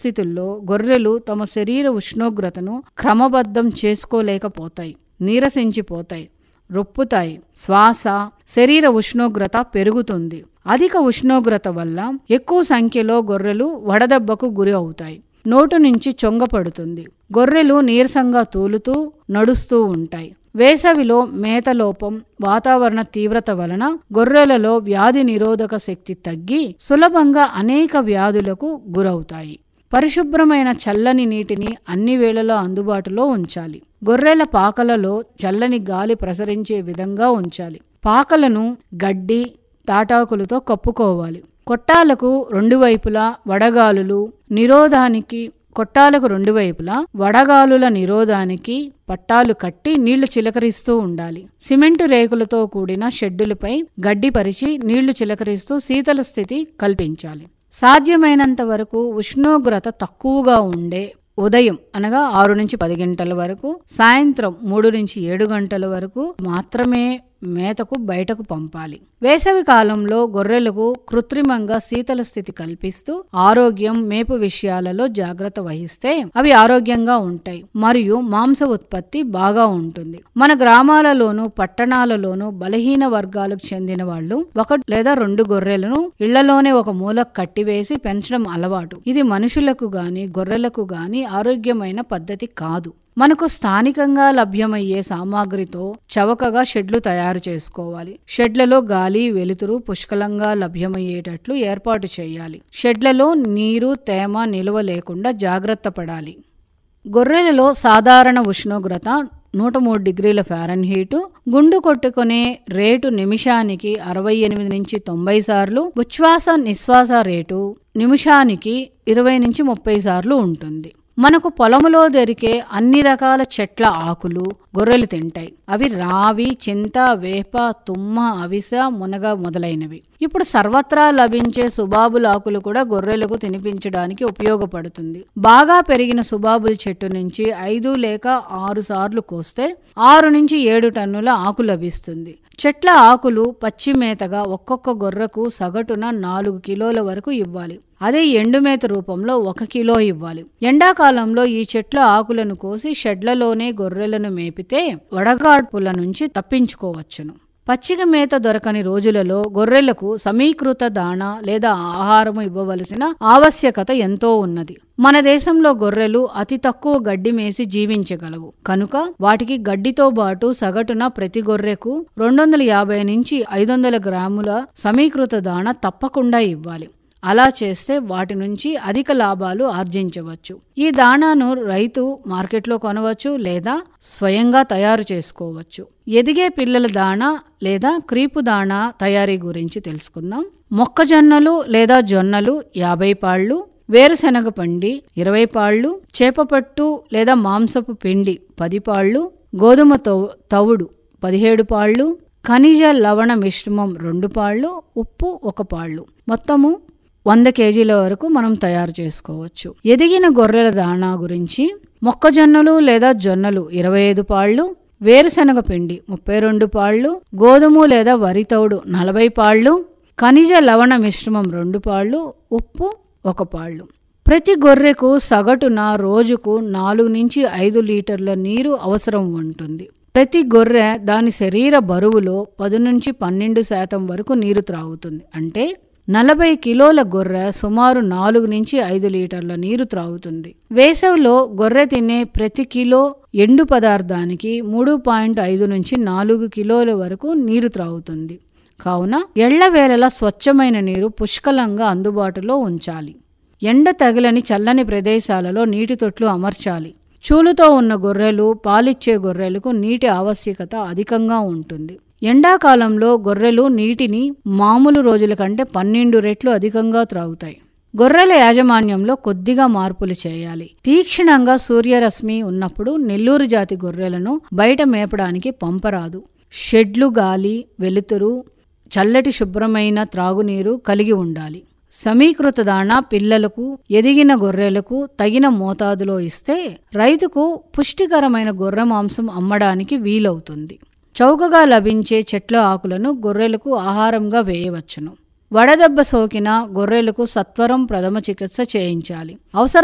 పరిస్థితుల్లో గొర్రెలు తమ శరీర ఉష్ణోగ్రతను క్రమబద్ధం చేసుకోలేకపోతాయి నీరసించిపోతాయి రొప్పుతాయి శ్వాస శరీర ఉష్ణోగ్రత పెరుగుతుంది అధిక ఉష్ణోగ్రత వల్ల ఎక్కువ సంఖ్యలో గొర్రెలు వడదెబ్బకు గురి అవుతాయి నోటు నుంచి చొంగపడుతుంది గొర్రెలు నీరసంగా తూలుతూ నడుస్తూ ఉంటాయి వేసవిలో మేత లోపం వాతావరణ తీవ్రత వలన గొర్రెలలో వ్యాధి నిరోధక శక్తి తగ్గి సులభంగా అనేక వ్యాధులకు గురవుతాయి పరిశుభ్రమైన చల్లని నీటిని అన్ని వేళలో అందుబాటులో ఉంచాలి గొర్రెల పాకలలో చల్లని గాలి ప్రసరించే విధంగా ఉంచాలి పాకలను గడ్డి తాటాకులతో కప్పుకోవాలి కొట్టాలకు రెండు వైపులా వడగాలులు నిరోధానికి కొట్టాలకు రెండు వైపులా వడగాలుల నిరోధానికి పట్టాలు కట్టి నీళ్లు చిలకరిస్తూ ఉండాలి సిమెంటు రేకులతో కూడిన షెడ్డులపై గడ్డి పరిచి నీళ్లు చిలకరిస్తూ శీతల స్థితి కల్పించాలి సాధ్యమైనంత వరకు ఉష్ణోగ్రత తక్కువగా ఉండే ఉదయం అనగా ఆరు నుంచి పది గంటల వరకు సాయంత్రం మూడు నుంచి ఏడు గంటల వరకు మాత్రమే మేతకు బయటకు పంపాలి వేసవి కాలంలో గొర్రెలకు కృత్రిమంగా శీతల స్థితి కల్పిస్తూ ఆరోగ్యం మేపు విషయాలలో జాగ్రత్త వహిస్తే అవి ఆరోగ్యంగా ఉంటాయి మరియు మాంస ఉత్పత్తి బాగా ఉంటుంది మన గ్రామాలలోను పట్టణాలలోను బలహీన వర్గాలకు చెందిన వాళ్ళు ఒక లేదా రెండు గొర్రెలను ఇళ్లలోనే ఒక మూలకు కట్టివేసి పెంచడం అలవాటు ఇది మనుషులకు గాని గొర్రెలకు గాని ఆరోగ్యమైన పద్ధతి కాదు మనకు స్థానికంగా లభ్యమయ్యే సామాగ్రితో చవకగా షెడ్లు తయారు చేసుకోవాలి షెడ్లలో గాలి వెలుతురు పుష్కలంగా లభ్యమయ్యేటట్లు ఏర్పాటు చేయాలి షెడ్లలో నీరు తేమ నిల్వ లేకుండా జాగ్రత్త పడాలి గొర్రెలలో సాధారణ ఉష్ణోగ్రత నూట మూడు డిగ్రీల ఫారెన్హీటు గుండు కొట్టుకునే రేటు నిమిషానికి అరవై ఎనిమిది నుంచి తొంభై సార్లు ఉచ్ఛ్వాస నిశ్వాస రేటు నిమిషానికి ఇరవై నుంచి ముప్పై సార్లు ఉంటుంది మనకు పొలములో దొరికే అన్ని రకాల చెట్ల ఆకులు గొర్రెలు తింటాయి అవి రావి చింత వేప తుమ్మ అవిస మునగ మొదలైనవి ఇప్పుడు సర్వత్రా లభించే సుబాబుల ఆకులు కూడా గొర్రెలకు తినిపించడానికి ఉపయోగపడుతుంది బాగా పెరిగిన సుబాబుల చెట్టు నుంచి ఐదు లేక ఆరు సార్లు కోస్తే ఆరు నుంచి ఏడు టన్నుల ఆకు లభిస్తుంది చెట్ల ఆకులు పచ్చి మేతగా ఒక్కొక్క గొర్రెకు సగటున నాలుగు కిలోల వరకు ఇవ్వాలి అదే ఎండుమేత రూపంలో ఒక కిలో ఇవ్వాలి ఎండాకాలంలో ఈ చెట్ల ఆకులను కోసి షెడ్లలోనే గొర్రెలను మేపితే వడగాడ్పుల నుంచి తప్పించుకోవచ్చును పచ్చిక మేత దొరకని రోజులలో గొర్రెలకు సమీకృత దాణా లేదా ఆహారము ఇవ్వవలసిన ఆవశ్యకత ఎంతో ఉన్నది మన దేశంలో గొర్రెలు అతి తక్కువ గడ్డి మేసి జీవించగలవు కనుక వాటికి గడ్డితో పాటు సగటున ప్రతి గొర్రెకు రెండు వందల యాభై నుంచి ఐదు వందల గ్రాముల సమీకృత దాణా తప్పకుండా ఇవ్వాలి అలా చేస్తే వాటి నుంచి అధిక లాభాలు ఆర్జించవచ్చు ఈ దాణాను రైతు మార్కెట్లో కొనవచ్చు లేదా స్వయంగా తయారు చేసుకోవచ్చు ఎదిగే పిల్లల దాణా లేదా క్రీపు దాణా తయారీ గురించి తెలుసుకుందాం మొక్కజొన్నలు లేదా జొన్నలు యాభై పాళ్ళు వేరుశనగ పండి ఇరవై పాళ్ళు చేపపట్టు లేదా మాంసపు పిండి పది పాళ్ళు గోధుమ తవుడు పదిహేడు పాళ్ళు ఖనిజ లవణ మిశ్రమం రెండు పాళ్ళు ఉప్పు ఒక పాళ్ళు మొత్తము వంద కేజీల వరకు మనం తయారు చేసుకోవచ్చు ఎదిగిన గొర్రెల దాణా గురించి మొక్కజొన్నలు లేదా జొన్నలు ఇరవై ఐదు పాళ్ళు వేరుశనగ పిండి ముప్పై రెండు పాళ్ళు గోధుమ లేదా వరి తౌడు నలభై పాళ్ళు ఖనిజ లవణ మిశ్రమం రెండు పాళ్ళు ఉప్పు ఒక పాళ్ళు ప్రతి గొర్రెకు సగటున రోజుకు నాలుగు నుంచి ఐదు లీటర్ల నీరు అవసరం ఉంటుంది ప్రతి గొర్రె దాని శరీర బరువులో పది నుంచి పన్నెండు శాతం వరకు నీరు త్రాగుతుంది అంటే నలభై కిలోల గొర్రె సుమారు నాలుగు నుంచి ఐదు లీటర్ల నీరు త్రాగుతుంది వేసవిలో గొర్రె తినే ప్రతి కిలో ఎండు పదార్థానికి మూడు పాయింట్ ఐదు నుంచి నాలుగు కిలోల వరకు నీరు త్రాగుతుంది కావున ఎళ్లవేళలా స్వచ్ఛమైన నీరు పుష్కలంగా అందుబాటులో ఉంచాలి ఎండ తగిలని చల్లని ప్రదేశాలలో నీటి తొట్లు అమర్చాలి చూలుతో ఉన్న గొర్రెలు పాలిచ్చే గొర్రెలకు నీటి ఆవశ్యకత అధికంగా ఉంటుంది ఎండాకాలంలో గొర్రెలు నీటిని మామూలు రోజుల కంటే పన్నెండు రెట్లు అధికంగా త్రాగుతాయి గొర్రెల యాజమాన్యంలో కొద్దిగా మార్పులు చేయాలి తీక్షణంగా సూర్యరశ్మి ఉన్నప్పుడు నెల్లూరు జాతి గొర్రెలను బయట మేపడానికి పంపరాదు షెడ్లు గాలి వెలుతురు చల్లటి శుభ్రమైన త్రాగునీరు కలిగి ఉండాలి సమీకృత దాణా పిల్లలకు ఎదిగిన గొర్రెలకు తగిన మోతాదులో ఇస్తే రైతుకు పుష్టికరమైన గొర్రె మాంసం అమ్మడానికి వీలవుతుంది చౌకగా లభించే చెట్ల ఆకులను గొర్రెలకు ఆహారంగా వేయవచ్చును వడదెబ్బ సోకిన గొర్రెలకు సత్వరం ప్రథమ చికిత్స చేయించాలి అవసరం